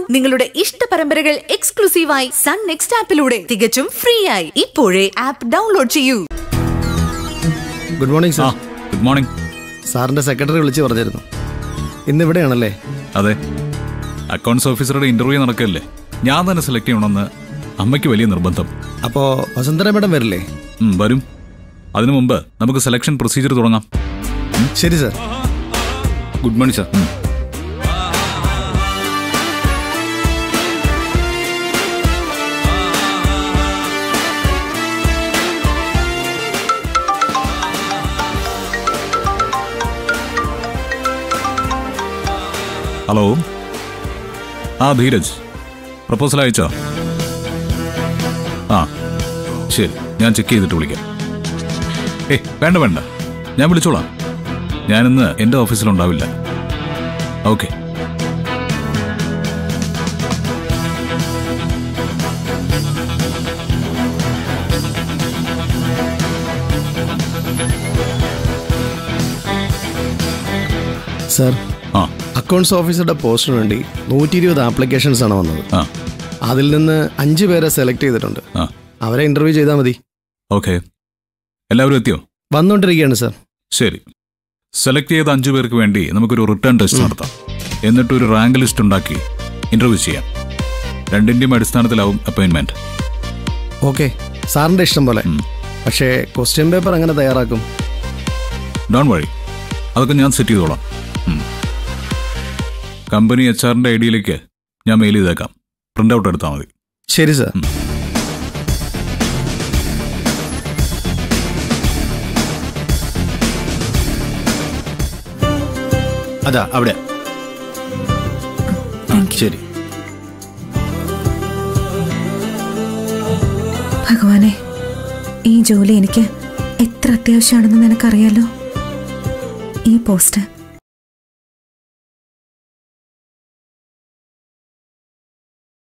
നിങ്ങളുടെ ഇഷ്ട പരമ്പരകൾ എക്സ്ക്ലൂസീവായി സൺ നെക്സ്റ്റ് ആപ്പിലൂടെ തികച്ചും ഫ്രീ ആയി ഇപ്പോഴേ ആപ്പ് ഡൗൺലോഡ് ചെയ്യൂ ഗുഡ് മോർണിംഗ് ആ സാർ ഗുഡ് മോർണിംഗ് സാറിന്റെ സെക്രട്ടറി വിളിച്ച് പറഞ്ഞിരുന്നു ഇന്ന് ഇവിടെയാണല്ലേ അതെ അക്കൗണ്ട്സ് ഓഫീസറുടെ ഇന്റർവ്യൂ നടക്കല്ലേ ഞാൻ തന്നെ സെലക്ട് ചെയ്യണമെന്ന് അമ്മയ്ക്ക് വലിയ നിർബന്ധം അപ്പോ വസുന്ധര മേഡം വരില്ലേ ഉം, വരും അതിനു മുമ്പ് നമുക്ക് സെലക്ഷൻ പ്രൊസീജിയർ തുടങ്ങാം ശരി sir good morning sir hello ആ ധീരജ് പ്രപ്പോസൽ അയച്ചോ ആ ശരി ഞാൻ ചെക്ക് ചെയ്തിട്ട് വിളിക്കാം ഏ വേണ്ട വേണ്ട ഞാൻ വിളിച്ചോളാം ഞാനിന്ന് എൻ്റെ ഓഫീസിലുണ്ടാവില്ല ഓക്കെ സാർ ആ അക്കൗണ്ട്സ് ഓഫീസറുടെ പോസ്റ്റിന് വേണ്ടി നൂറ്റി ഇരുപത് ആപ്ലിക്കേഷൻസ് ആണ് വന്നത് ആ അതിൽ നിന്ന് അഞ്ച് പേരെ സെലക്ട് ചെയ്തിട്ടുണ്ട് ആ അവരെ ഇന്റർവ്യൂ ചെയ്താൽ മതി ഓക്കെ എല്ലാവരും എത്തിയോ വന്നുകൊണ്ടിരിക്കുകയാണ് സാർ ശരി സെലക്ട് ചെയ്ത അഞ്ചു പേർക്ക് വേണ്ടി നമുക്കൊരു റിട്ടേൺ ടെസ്റ്റ് നടത്താം എന്നിട്ട് ഒരു റാങ്ക് ലിസ്റ്റ് ഉണ്ടാക്കി ഇന്റർവ്യൂ ചെയ്യാം രണ്ടിന്റെയും അടിസ്ഥാനത്തിലാവും അപ്പോയിന്റ്മെന്റ് ഓക്കെ സാറിന്റെ ഇഷ്ടം പോലെ ഉം. പക്ഷേ ക്വസ്റ്റ്യൻ പേപ്പർ എങ്ങനെ തയ്യാറാക്കും ഡോൺ വഴി അതൊക്കെ ഞാൻ സെറ്റ് ചെയ്തോളാം ഉം. കമ്പനി എച്ച് ആറിന്റെ ഐ ഡിയിലേക്ക് ഞാൻ മെയിൽ ചെയ്തേക്കാം പ്രിന്റ് ഔട്ട് എടുത്താൽ മതി ശരി സാർ അതാ അവിടെ ശരി ഭഗവാനെ ഈ ജോലി എനിക്ക് എത്ര അത്യാവശ്യമാണെന്ന് നിനക്കറിയാലോ ഈ പോസ്റ്റ്